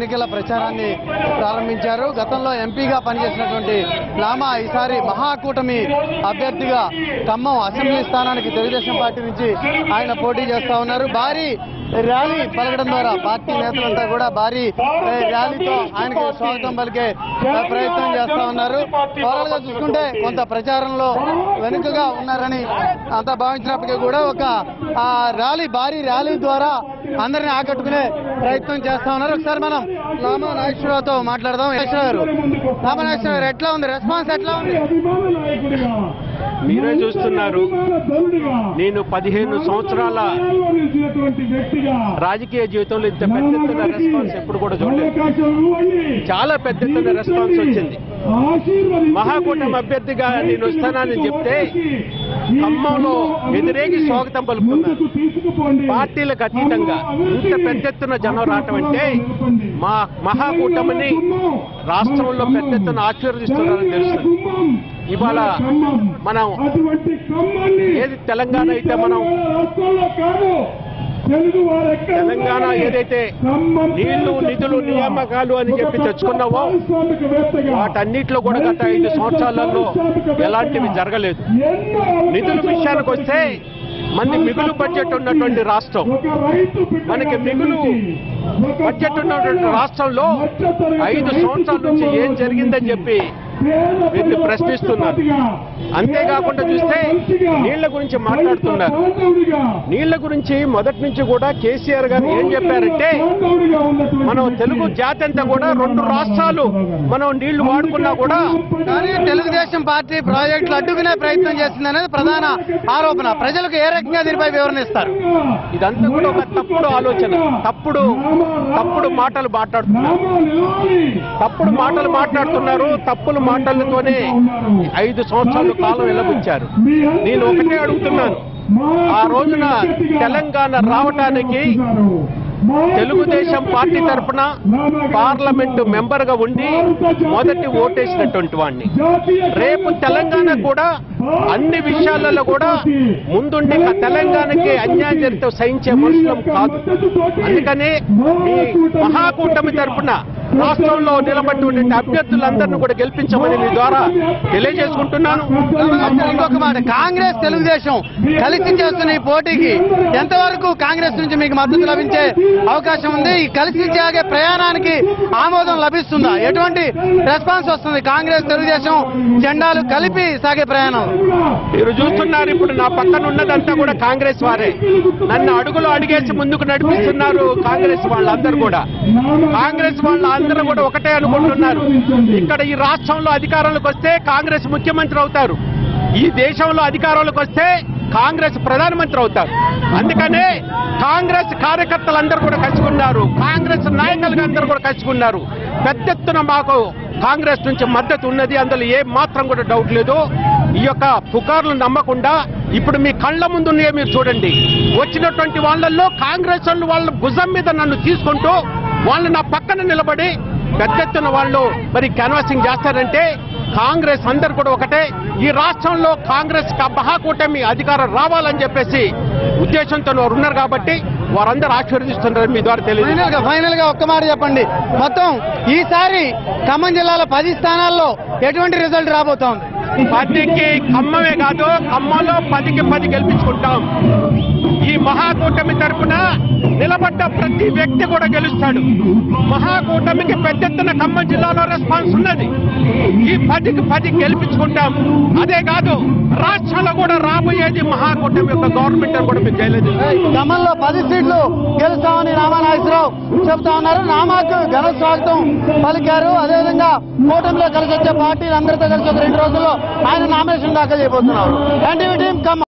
ఎన్నికల ప్రచారాన్ని ప్రారంభించారు గతంలో ఎంపీగా పనిచేసినటువంటి లామా ఈసారి మహాకూటమి అభ్యర్థిగా ఖమ్మం అసెంబ్లీ స్థానానికి తెలుగుదేశం పార్టీ నుంచి ఆయన పోటీ చేస్తా ఉన్నారు భారీ ర్యాలీ పలకడం ద్వారా పార్టీ నేతలంతా కూడా భారీ ఏ, ర్యాలీతో ఆయనకు స్వాగతం పలికే ఏ, ప్రయత్నం చేస్తా ఉన్నారు ఓవరాల్ గా చూసుకుంటే కొంత ప్రచారంలో వెనుకగా ఉన్నారని అంతా భావించినప్పటికీ కూడా ఒక ఆ ర్యాలీ భారీ ర్యాలీ ద్వారా అందరిని ఆకట్టుకునే ప్రయత్నం చేస్తా ఉన్నారు ఒకసారి మనం రామా నాగేశ్వరరావుతో మాట్లాడదాం నాగేశ్వరరావు గారు రామా నాగేశ్వరరావు గారు ఎట్లా ఉంది రెస్పాన్స్ ఎట్లా ఉంది మీరే చూస్తున్నారు నేను పదిహేను సంవత్సరాల రాజకీయ జీవితంలో ఇంత పెద్ద ఎత్తున రెస్పాన్స్ ఎప్పుడు కూడా చూడలేదు చాలా పెద్ద ఎత్తున రెస్పాన్స్ వచ్చింది మహాకూటమి అభ్యర్థిగా నేను వస్తానని చెప్తే ఖమ్మంలో ఎదురేగి స్వాగతం పలుకుతున్నారు పార్టీలకు అతీతంగా ఇంత పెద్ద ఎత్తున జనం రావటం అంటే మా మహాకూటమిని రాష్ట్రంలో పెద్ద ఎత్తున ఆశీర్వదిస్తున్నారని తెలుస్తుంది ఇవాళ మనం ఏది తెలంగాణ అయితే మనం తెలంగాణ ఏదైతే నీళ్లు నిధులు నియామకాలు అని చెప్పి తెచ్చుకున్నావో వాటన్నిటిలో కూడా గత ఐదు సంవత్సరాలలో ఎలాంటివి జరగలేదు నిధుల విషయానికి వస్తే మనకి మిగులు బడ్జెట్ ఉన్నటువంటి రాష్ట్రం మనకి మిగులు బడ్జెట్ ఉన్నటువంటి రాష్ట్రంలో ఐదు సంవత్సరాల నుంచి ఏం జరిగిందని చెప్పి వీళ్ళు ప్రశ్నిస్తున్నారు అంతేకాకుండా చూస్తే నీళ్ల గురించి మాట్లాడుతున్నారు నీళ్ల గురించి మొదటి నుంచి కూడా కేసీఆర్ గారు ఏం చెప్పారంటే మనం తెలుగు జాతి అంతా కూడా రెండు రాష్ట్రాలు మనం నీళ్లు వాడుకున్నా కూడా కానీ తెలుగుదేశం పార్టీ ప్రాజెక్టులు అడ్డుకునే ప్రయత్నం చేసిందనేది ప్రధాన ఆరోపణ ప్రజలకు ఏ రకంగా దీనిపై వివరణ ఇస్తారు ఇదంతా కూడా ఒక తప్పుడు ఆలోచన తప్పుడు తప్పుడు మాటలు మాట్లాడుతున్నారు తప్పుడు మాటలు మాట్లాడుతున్నారు తప్పుల మాటలతోనే ఐదు సంవత్సరాల కాలం వెలబుచ్చారు నేను ఒకటే అడుగుతున్నాను ఆ రోజున తెలంగాణ రావటానికి తెలుగుదేశం పార్టీ తరఫున పార్లమెంటు మెంబర్ గా ఉండి మొదటి ఓటేసినటువంటి వాడిని రేపు తెలంగాణ కూడా అన్ని విషయాలలో కూడా ముందుండి ఆ తెలంగాణకి అన్యాయం జరిగితే సహించే మనుషులం కాదు అందుకనే ఈ మహాకూటమి తరఫున రాష్ట్రంలో నిలబడి ఉండే అభ్యర్థులందరినీ కూడా గెలిపించమని మీ ద్వారా తెలియజేసుకుంటున్నాను ఇంకొక మాట కాంగ్రెస్ తెలుగుదేశం కలిసి చేస్తున్న ఈ పోటీకి ఎంతవరకు కాంగ్రెస్ నుంచి మీకు మద్దతు లభించే అవకాశం ఉంది ఈ కలిసి సాగే ప్రయాణానికి ఆమోదం లభిస్తుందా ఎటువంటి రెస్పాన్స్ వస్తుంది కాంగ్రెస్ తెలుగుదేశం జెండాలు కలిపి సాగే ప్రయాణం మీరు చూస్తున్నారు ఇప్పుడు నా పక్కన ఉన్నదంతా కూడా కాంగ్రెస్ వారే నన్ను అడుగులు అడిగేసి ముందుకు నడిపిస్తున్నారు కాంగ్రెస్ వాళ్ళందరూ కూడా కాంగ్రెస్ వాళ్ళందరూ కూడా ఒకటే అనుకుంటున్నారు ఇక్కడ ఈ రాష్ట్రంలో అధికారంలోకి వస్తే కాంగ్రెస్ ముఖ్యమంత్రి అవుతారు ఈ దేశంలో అధికారంలోకి వస్తే కాంగ్రెస్ ప్రధానమంత్రి అవుతారు అందుకనే కాంగ్రెస్ కార్యకర్తలందరూ కూడా కలుసుకున్నారు కాంగ్రెస్ నాయకులుగా అందరూ కూడా కలుసుకున్నారు పెద్ద ఎత్తున మాకు కాంగ్రెస్ నుంచి మద్దతు ఉన్నది అందులో ఏ మాత్రం కూడా డౌట్ లేదు ఈ యొక్క పుకార్లు నమ్మకుండా ఇప్పుడు మీ కళ్ళ ముందు ఉన్నాయో మీరు చూడండి వచ్చినటువంటి వాళ్ళల్లో కాంగ్రెస్ వాళ్ళు వాళ్ళ భుజం మీద నన్ను తీసుకుంటూ వాళ్ళు నా పక్కన నిలబడి పెద్ద ఎత్తున వాళ్ళు మరి క్యాన్వాసింగ్ చేస్తారంటే కాంగ్రెస్ అందరు కూడా ఒకటే ఈ రాష్ట్రంలో కాంగ్రెస్ క- మహాకూటమి అధికారం రావాలని చెప్పేసి ఉద్దేశంతో వారు ఉన్నారు కాబట్టి వారందరూ ఆశీర్వదిస్తున్నారు మీ ద్వారా తెలియదు ఫైనల్ గా ఫైనల్ గా ఒక్క మాట చెప్పండి మొత్తం ఈసారి ఖమ్మం జిల్లాలో పది స్థానాల్లో ఎటువంటి రిజల్ట్ రాబోతోంది పార్టీకి ఖమ్మమే కాదు ఖమ్మంలో పదికి పది గెలిపించుకుంటాం ఈ మహాకూటమి తరపున నిలబడ్డ ప్రతి వ్యక్తి కూడా గెలుస్తాడు మహాకూటమికి పెద్ద ఎత్తున ఖమ్మం జిల్లాలో రెస్పాన్స్ ఉన్నది ఈ పదికి పది గెలిపించుకుంటాం అదే కాదు రాష్ట్రంలో కూడా రాబోయేది మహాకూటమి యొక్క గవర్నమెంట్ అని కూడా మీకు జైలేదు ఖమ్మంలో పది సీట్లు గెలుస్తామని రామానాగేశ్వరరావు చెబుతా ఉన్నారు రామాకు ఘన స్వాగతం పలికారు అదేవిధంగా కూటమిలో కలిసి వచ్చే పార్టీలు అందరితో కలిసి ఒక రెండు రోజుల్లో ఆయన నామినేషన్ దాఖలు చేయబోతున్నారు ఎన్టీవీ టీం ఖమ్మం